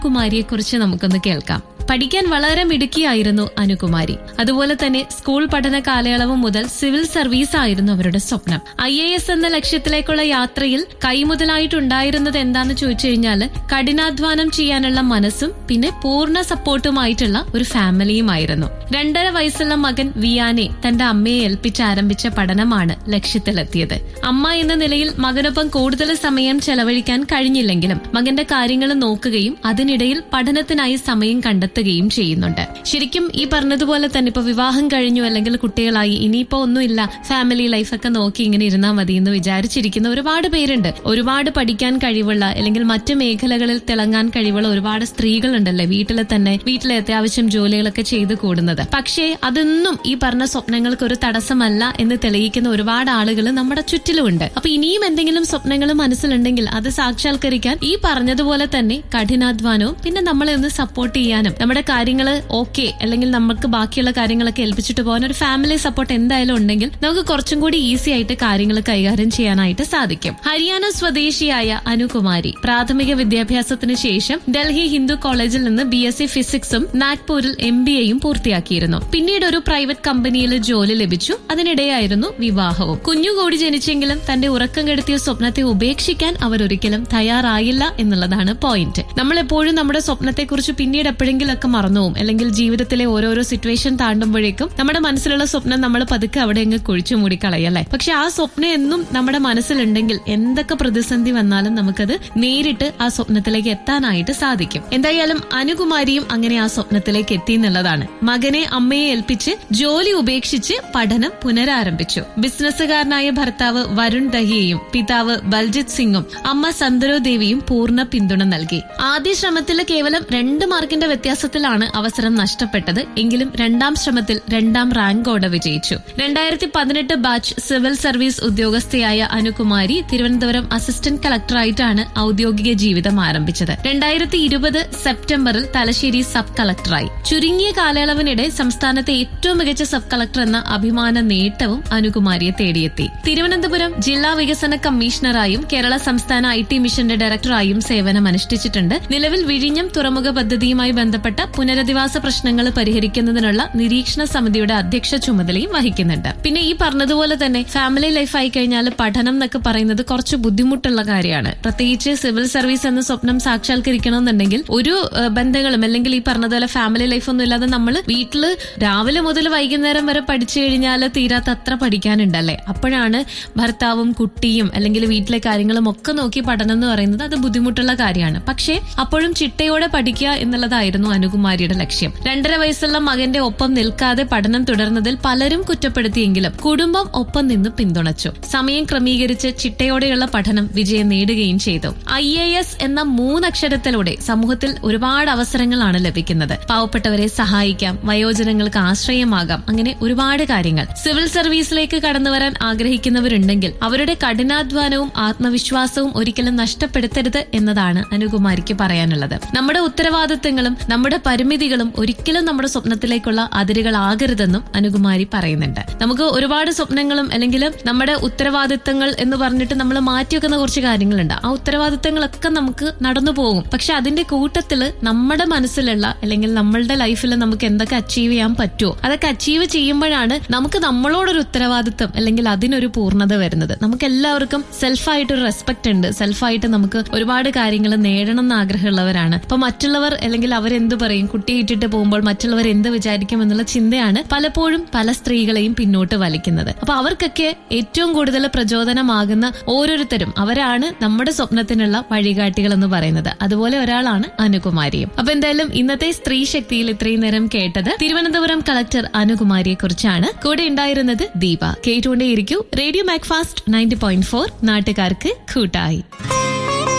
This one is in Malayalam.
കുമാരിയെ കുറിച്ച് നമുക്കൊന്ന് കേൾക്കാം പഠിക്കാൻ വളരെ മിടുക്കിയായിരുന്നു അനുകുമാരി അതുപോലെ തന്നെ സ്കൂൾ പഠന കാലയളവ് മുതൽ സിവിൽ സർവീസ് ആയിരുന്നു അവരുടെ സ്വപ്നം ഐ എ എസ് എന്ന ലക്ഷ്യത്തിലേക്കുള്ള യാത്രയിൽ കൈമുതലായിട്ടുണ്ടായിരുന്നത് എന്താന്ന് ചോദിച്ചു കഴിഞ്ഞാൽ കഠിനാധ്വാനം ചെയ്യാനുള്ള മനസ്സും പിന്നെ പൂർണ്ണ സപ്പോർട്ടുമായിട്ടുള്ള ഒരു ഫാമിലിയുമായിരുന്നു രണ്ടര വയസ്സുള്ള മകൻ വിയാനെ തന്റെ അമ്മയെ ഏൽപ്പിച്ച് ആരംഭിച്ച പഠനമാണ് ലക്ഷ്യത്തിലെത്തിയത് അമ്മ എന്ന നിലയിൽ മകനൊപ്പം കൂടുതൽ സമയം ചെലവഴിക്കാൻ കഴിഞ്ഞില്ലെങ്കിലും മകന്റെ കാര്യങ്ങൾ നോക്കുകയും അതിനിടയിൽ പഠനത്തിനായി സമയം കണ്ടെത്തുകയും ചെയ്യുന്നുണ്ട് ശരിക്കും ഈ പറഞ്ഞതുപോലെ തന്നെ ഇപ്പൊ വിവാഹം കഴിഞ്ഞു അല്ലെങ്കിൽ കുട്ടികളായി ഇനിയിപ്പോ ഒന്നുമില്ല ഫാമിലി ലൈഫൊക്കെ നോക്കി ഇങ്ങനെ ഇരുന്നാൽ മതി എന്ന് വിചാരിച്ചിരിക്കുന്ന ഒരുപാട് പേരുണ്ട് ഒരുപാട് പഠിക്കാൻ കഴിവുള്ള അല്ലെങ്കിൽ മറ്റു മേഖലകളിൽ തിളങ്ങാൻ കഴിവുള്ള ഒരുപാട് സ്ത്രീകളുണ്ടല്ലേ വീട്ടിൽ തന്നെ വീട്ടിലെ അത്യാവശ്യം ജോലികളൊക്കെ ചെയ്തു കൂടുന്നത് പക്ഷേ അതൊന്നും ഈ പറഞ്ഞ സ്വപ്നങ്ങൾക്ക് ഒരു തടസ്സമല്ല എന്ന് തെളിയിക്കുന്ന ഒരുപാട് ആളുകൾ നമ്മുടെ ചുറ്റിലുമുണ്ട് അപ്പൊ ഇനിയും എന്തെങ്കിലും സ്വപ്നങ്ങൾ മനസ്സിലുണ്ടെങ്കിൽ അത് സാക്ഷാത്കരിക്കാൻ ഈ പറഞ്ഞതുപോലെ തന്നെ കഠിനാധ്വാനവും പിന്നെ നമ്മളെ ഒന്ന് സപ്പോർട്ട് ചെയ്യാനും നമ്മുടെ കാര്യങ്ങൾ ഓക്കെ അല്ലെങ്കിൽ നമുക്ക് ബാക്കിയുള്ള കാര്യങ്ങളൊക്കെ ഏൽപ്പിച്ചിട്ട് പോകാൻ ഒരു ഫാമിലി സപ്പോർട്ട് എന്തായാലും ഉണ്ടെങ്കിൽ നമുക്ക് കുറച്ചും കൂടി ഈസി ആയിട്ട് കാര്യങ്ങൾ കൈകാര്യം ചെയ്യാനായിട്ട് സാധിക്കും ഹരിയാന സ്വദേശിയായ അനുകുമാരി പ്രാഥമിക വിദ്യാഭ്യാസത്തിന് ശേഷം ഡൽഹി ഹിന്ദു കോളേജിൽ നിന്ന് ബി എസ് സി ഫിസിക്സും നാഗ്പൂരിൽ എം ബി എയും പൂർത്തിയാക്കിയിരുന്നു പിന്നീട് ഒരു പ്രൈവറ്റ് കമ്പനിയിൽ ജോലി ലഭിച്ചു അതിനിടെയായിരുന്നു വിവാഹവും കുഞ്ഞുകൂടി ജനിച്ചെങ്കിലും തന്റെ ഉറക്കം കെടുത്തിയ സ്വപ്നത്തെ ഉപേക്ഷിക്കാൻ അവരൊരിക്കലും തയ്യാറായില്ല എന്നുള്ളതാണ് പോയിന്റ് നമ്മൾ എപ്പോഴും നമ്മുടെ സ്വപ്നത്തെക്കുറിച്ച് പിന്നീട് എപ്പോഴെങ്കിലൊക്കെ മറന്നുപോകും അല്ലെങ്കിൽ ജീവിതത്തിലെ ഓരോരോ സിറ്റുവേഷൻ താണ്ടുമ്പോഴേക്കും നമ്മുടെ മനസ്സിലുള്ള സ്വപ്നം നമ്മൾ പതുക്കെ അവിടെ അങ്ങ് കുഴിച്ചു മൂടിക്കളയല്ലേ പക്ഷെ ആ സ്വപ്നം എന്നും നമ്മുടെ മനസ്സിലുണ്ടെങ്കിൽ എന്തൊക്കെ പ്രതിസന്ധി വന്നാലും നമുക്കത് നേരിട്ട് ആ സ്വപ്നത്തിലേക്ക് എത്താനായിട്ട് സാധിക്കും എന്തായാലും അനുകുമാരിയും അങ്ങനെ ആ സ്വപ്നത്തിലേക്ക് എത്തി എന്നുള്ളതാണ് മകനെ അമ്മയെ ഏൽപ്പിച്ച് ജോലി ഉപേക്ഷിച്ച് പഠനം പുനരാരംഭിച്ചു ബിസിനസ്സുകാരനായ ഭർത്താവ് വരുൺ ദഹിയയും പിതാവ് ബൽജിത് സിംഗും അമ്മ സന്ദരോ ദേവിയും പൂർണ്ണ പിന്തുണ നൽകി ആദ്യ ശ്രമത്തിൽ കേവലം രണ്ട് മാർക്കിന്റെ വ്യത്യാസത്തിലാണ് അവസരം നഷ്ടപ്പെട്ടത് എങ്കിലും രണ്ടാം ശ്രമത്തിൽ രണ്ടാം റാങ്കോടെ വിജയിച്ചു രണ്ടായിരത്തി പതിനെട്ട് ബാച്ച് സിവിൽ സർവീസ് ഉദ്യോഗസ്ഥയായ അനുകുമാരി തിരുവനന്തപുരം അസിസ്റ്റന്റ് കളക്ടറായിട്ടാണ് ഔദ്യോഗിക ജീവിതം ആരംഭിച്ചത് രണ്ടായിരത്തി ഇരുപത് സെപ്റ്റംബറിൽ തലശ്ശേരി സബ് കളക്ടറായി ചുരുങ്ങിയ കാലയളവിനിടെ സംസ്ഥാനത്തെ ഏറ്റവും മികച്ച സബ് കളക്ടർ എന്ന അഭിമാന നേട്ടവും അനുകുമാരിയെ തേടിയെത്തി തിരുവനന്തപുരം ജില്ലാ വികസന കമ്മീഷണറായും കേരള സംസ്ഥാന ഐ ടി മിഷന്റെ ഡയറക്ടറായും സേവനം അനുഷ്ഠിച്ചിട്ടുണ്ട് നിലവിൽ വിഴിഞ്ഞം തുറമുഖ പദ്ധതിയുമായി ബന്ധപ്പെട്ട പുനരധിവാസ പ്രശ്നങ്ങൾ പരിഹരിക്കുന്നതിനുള്ള നിരീക്ഷണ സമിതിയുടെ അധ്യക്ഷ ചുമതലയും വഹിക്കുന്നുണ്ട് പിന്നെ ഈ പറഞ്ഞതുപോലെ തന്നെ ഫാമിലി ലൈഫ് ആയി കഴിഞ്ഞാൽ പഠനം എന്നൊക്കെ പറയുന്നത് കുറച്ച് ബുദ്ധിമുട്ടുള്ള കാര്യമാണ് പ്രത്യേകിച്ച് സിവിൽ സർവീസ് എന്ന സ്വപ്നം സാക്ഷാത്കരിക്കണമെന്നുണ്ടെങ്കിൽ ഒരു ഏഹ്, ബന്ധങ്ങളും അല്ലെങ്കിൽ ഈ പറഞ്ഞതുപോലെ ഫാമിലി ലൈഫ് ഒന്നും ഇല്ലാതെ നമ്മൾ വീട്ടില് രാവിലെ മുതൽ വൈകുന്നേരം വരെ പഠിച്ചു കഴിഞ്ഞാൽ തീരാത്ത അത്ര പഠിക്കാനുണ്ടല്ലേ അപ്പോഴാണ് ഭർത്താവും കുട്ടിയും അല്ലെങ്കിൽ വീട്ടിലെ കാര്യങ്ങളും ഒക്കെ നോക്കി പഠനം എന്ന് പറയുന്നത് അത് ബുദ്ധിമുട്ടുള്ള കാര്യമാണ് പക്ഷേ അപ്പോഴും ചിട്ടയോടെ പഠിക്കുക എന്നുള്ളതായിരുന്നു അനുകുമാരിയുടെ ലക്ഷ്യം രണ്ടര വയസ്സുള്ള മകന്റെ ഒപ്പം നിൽക്കാതെ പഠനം തുടർന്നതിൽ പലരും കുറ്റപ്പെടുത്തിയെങ്കിലും കുടുംബം ഒപ്പം നിന്ന് പിന്തുണച്ചു സമയം ക്രമീകരിച്ച് ചിട്ടയോടെയുള്ള പഠനം വിജയം നേടുകയും ചെയ്തു ഐ എ എസ് എന്ന മൂന്നക്ഷരത്തിലൂടെ സമൂഹത്തിൽ ഒരുപാട് അവസരങ്ങളാണ് ലഭിക്കുന്നത് പാവപ്പെട്ടവരെ സഹായിക്കാം വയോജനങ്ങൾക്ക് ആശ്രയമാകാം അങ്ങനെ ഒരുപാട് കാര്യങ്ങൾ സിവിൽ സർവീസിലേക്ക് കടന്നുവരാൻ ആഗ്രഹിക്കുന്നവരുണ്ടെങ്കിൽ അവരുടെ കഠിനാധ്വാനവും ആത്മവിശ്വാസവും ഒരിക്കലും നഷ്ടപ്പെടുത്തരുത് എന്നതാണ് അനുകുമാരിക്ക് പറയാനുള്ളത് നമ്മുടെ ഉത്തരവാദിത്തങ്ങളും നമ്മുടെ പരിമിതികളും ഒരിക്കലും നമ്മുടെ സ്വപ്നത്തിലേക്കുള്ള അതിരുകളാകരുതെന്നും അനുകുമാരി പറയുന്നുണ്ട് നമുക്ക് ഒരുപാട് സ്വപ്നങ്ങളും അല്ലെങ്കിൽ നമ്മുടെ ഉത്തരവാദിത്തങ്ങൾ എന്ന് പറഞ്ഞിട്ട് നമ്മൾ മാറ്റിവെക്കുന്ന കുറച്ച് കാര്യങ്ങളുണ്ട് ആ ഉത്തരവാദിത്തങ്ങളൊക്കെ നമുക്ക് നടന്നു പോകും പക്ഷെ അതിന്റെ കൂട്ടത്തില് നമ്മുടെ മനസ്സിലുള്ള അല്ലെങ്കിൽ നമ്മളുടെ ലൈഫിൽ നമുക്ക് എന്തൊക്കെ അച്ചീവ് ചെയ്യാൻ പറ്റുമോ അതൊക്കെ അച്ചീവ് ചെയ്യുമ്പോഴാണ് നമുക്ക് നമ്മളോടൊരു ഉത്തരവാദിത്തം അല്ലെങ്കിൽ അതിനൊരു പൂർണ്ണത വരുന്നത് നമുക്ക് എല്ലാവർക്കും സെൽഫായിട്ടൊരു റെസ്പെക്ട് ഉണ്ട് സെൽഫായിട്ട് നമുക്ക് ഒരുപാട് കാര്യങ്ങൾ നേടണം എന്ന് ആഗ്രഹമുള്ളവരാണ് അപ്പൊ മറ്റുള്ളവർ അല്ലെങ്കിൽ അവരെന്ത് പറയും കുട്ടിയെ ഇട്ടിട്ട് പോകുമ്പോൾ മറ്റുള്ളവർ എന്ത് വിചാരിക്കും എന്നുള്ള ചിന്തയാണ് പലപ്പോഴും പല സ്ത്രീകളെയും പിന്നോട്ട് വലിക്കുന്നത് അപ്പൊ അവർക്കൊക്കെ ഏറ്റവും കൂടുതൽ പ്രചോദനമാകുന്ന ഓരോരുത്തരും അവരാണ് നമ്മുടെ സ്വപ്നത്തിനുള്ള വഴികാട്ടികൾ എന്ന് പറയുന്നത് അതുപോലെ ഒരാളാണ് അനുകുമാരിയും അപ്പൊ എന്തായാലും ഇന്നത്തെ സ്ത്രീ ശക്തിയിൽ ഇത്രയും നേരം കേട്ടത് തിരുവനന്തപുരം കളക്ടർ അനുകുമാരിയെ കുറിച്ചാണ് കൂടെ ഉണ്ടായിരുന്നത് ദീപ കേട്ടുകൊണ്ടേയിരിക്കൂ radio Macfast ninety point four നാട്ടുകാർക്ക് കൂട്ടായി